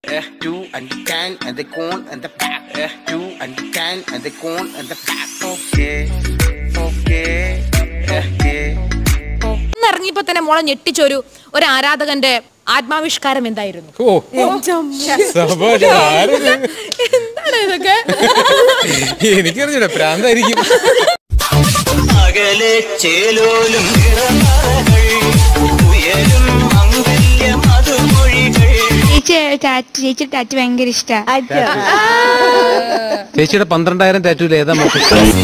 Eh, two and the can and the cone and the pack. Eh, two and the can and the cone and the pack. Okay, okay, eh, yeah. ഒന്ന് ഇറങ്ങിയപ്പോ തന്നെ മോളെ ഞെട്ടിച്ചൊരു ഒരു ആരാധകന്റെ ആത്മാവിഷ്കാരം എന്തായിരുന്നു ഓ സബോജ ആരത് എന്താണ് ഇതൊക്കെ എനിക്കറിഞ്ഞൂടാ പ്രാന്തായിരിക്കും അകലെ ചേലോലും നിറമറകൾ ഉയരും മംഗല്യ മധുമൊഴികൾ ചേച്ചി ടാറ്റ് ചേച്ചി ടാറ്റ് ഭയങ്കര ഇഷ്ടമാണ് ചേച്ചിയുടെ പന്ത്രണ്ടായിരം ടാറ്റൂല് ഏതാ മോക്ക്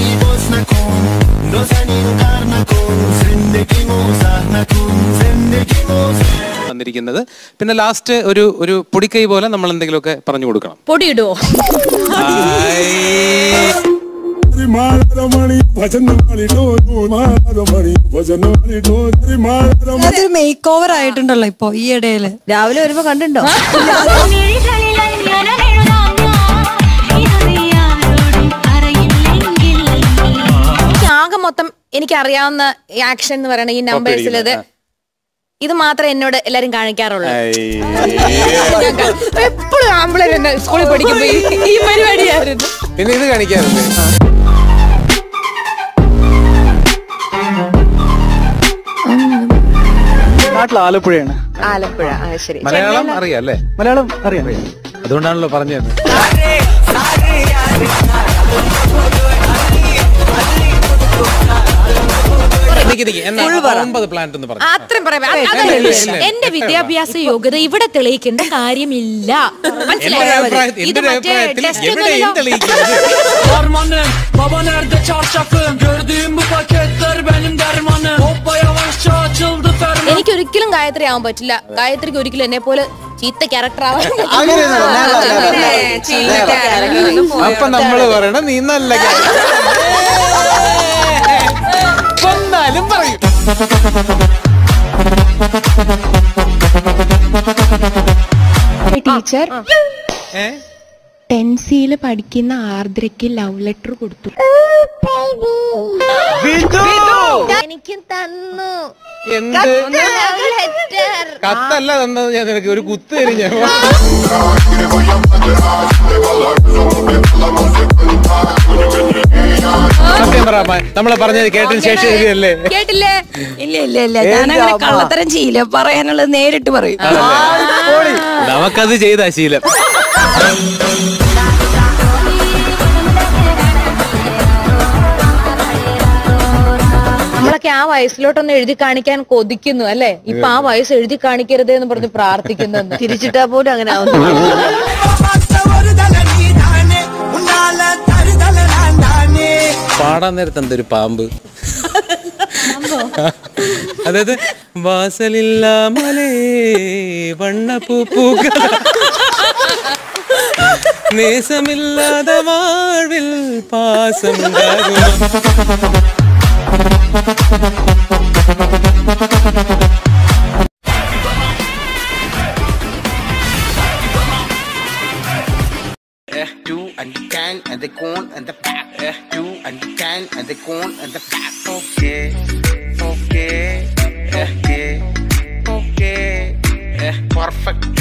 വന്നിരിക്കുന്നത് പിന്നെ ലാസ്റ്റ് ഒരു ഒരു പൊടിക്കൈ പോലെ നമ്മൾ എന്തെങ്കിലുമൊക്കെ പറഞ്ഞു കൊടുക്കണം പൊടിയിടുവോ മാളരമണി ഭജനമണി ഡോരു മാളരമണി ഭജനമണി ഡോരു മാളരമണി അതൊരു മേക്ക് ഓവർ ആയിട്ടുണ്ടല്ലോ ഇപ്പൊ ഈ ഇടയില് രാവിലെ വരുമ്പോ കണ്ടിട്ടുണ്ടോ ഈ ആകെ മൊത്തം എനിക്ക് അറിയാവുന്ന ആക്ഷൻ എന്ന് പറയുന്ന ഈ നമ്പേഴ്സിൽ ഇത് ഇത് മാത്രമേ എന്നോട് എല്ലാരും കാണിക്കാറുള്ളൂ എപ്പോഴും ആമ്പിളർ എന്നെ സ്കൂളിൽ പഠിക്കുമ്പോ ഈ- ഈ പരിപാടിയായിരുന്നു പിന്നെ ഇത് കാണിക്കാറുണ്ട് നാട്ടിൽ ആലപ്പുഴയാണ് ആലപ്പുഴ ആ ശരി മലയാളം അറിയാം അല്ലേ മലയാളം അറിയാം അതുകൊണ്ടാണല്ലോ പറഞ്ഞത് നിക്ക് നിക്ക്. എന്നാ ഒമ്പത് പ്ലാന്റ് എന്ന് പറഞ്ഞു അത്രയും പറയാം അത് അതല്ല. എന്റെ വിദ്യാഭ്യാസ യോഗ്യത ഇവിടെ തെളിയിക്കേണ്ട കാര്യമില്ല എന്റെ മനസ്സിലായോ അഭിപ്രായത്തിൽ ഇത് എന്റെ മറ്റേ അഭിപ്രായത്തിൽ ടെസ്റ്റ് എവിടെയും തെളിയിക്കുന്നത് Harmanım baba nerede çarşafım Gördüğüm bu paketler benim dermanım Hoppa yavaşça açıldı ferman എനിക്ക് ഒരിക്കലും ഗായത്രി ആവാൻ പറ്റില്ല ഗായത്രിക്ക് ഒരിക്കലും എന്നെ പോലെ ചീത്ത ക്യാരക്ടർ ആവാൻ അപ്പൊ നമ്മള് പറയണം നീ നല്ല കാര്യം. കൊന്നാലും പറയും ടീച്ചർ ഏ? ടെൻസിയിൽ പഠിക്കുന്ന ആർദ്രയ്ക്ക് ലവ് ലെറ്റർ കൊടുത്തു എനിക്ക് തന്നു എന്ത് ലെറ്റർ കത്തല്ല തന്നത് ഞാൻ നിനക്ക് ഒരു കുത്ത് തരും ഞാൻ സത്യം പറ അമ്മ. നമ്മളെ പറഞ്ഞത് കേട്ടതിന് ശേഷം എഴുതിയല്ലേ കേട്ടില്ലേ ഇല്ല ഇല്ല ഇല്ല ഞാൻ അങ്ങനെ കള്ളത്തരം ചെയ്യില്ല പറയാനുള്ളത് നേരിട്ട് പറയും നമുക്കത് ചെയ്താ ശീലം നമ്മളൊക്കെ ആ വയസ്സിലോട്ടൊന്ന് എഴുതി കാണിക്കാൻ കൊതിക്കുന്നു അല്ലെ ഇപ്പൊ ആ വയസ്സ് എഴുതി കാണിക്കരുത് എന്ന് പറഞ്ഞ് പ്രാർത്ഥിക്കുന്നു തിരിച്ചിട്ടാ പോലും അങ്ങനെ ആവുന്നു പാടാൻ നേരത്ത് എന്തൊരു പാമ്പ് അതായത് വാസലില്ല മലേ വണ്ണപ്പൂ പൂക്ക നേസമില്ലാத വാഴ്വിൽ പാസമുണ്ടാകും Eh, two and the can and the cone and the pack. Eh, two and the can and the cone and the pack. Okay, okay, eh, yeah, okay, eh, perfect.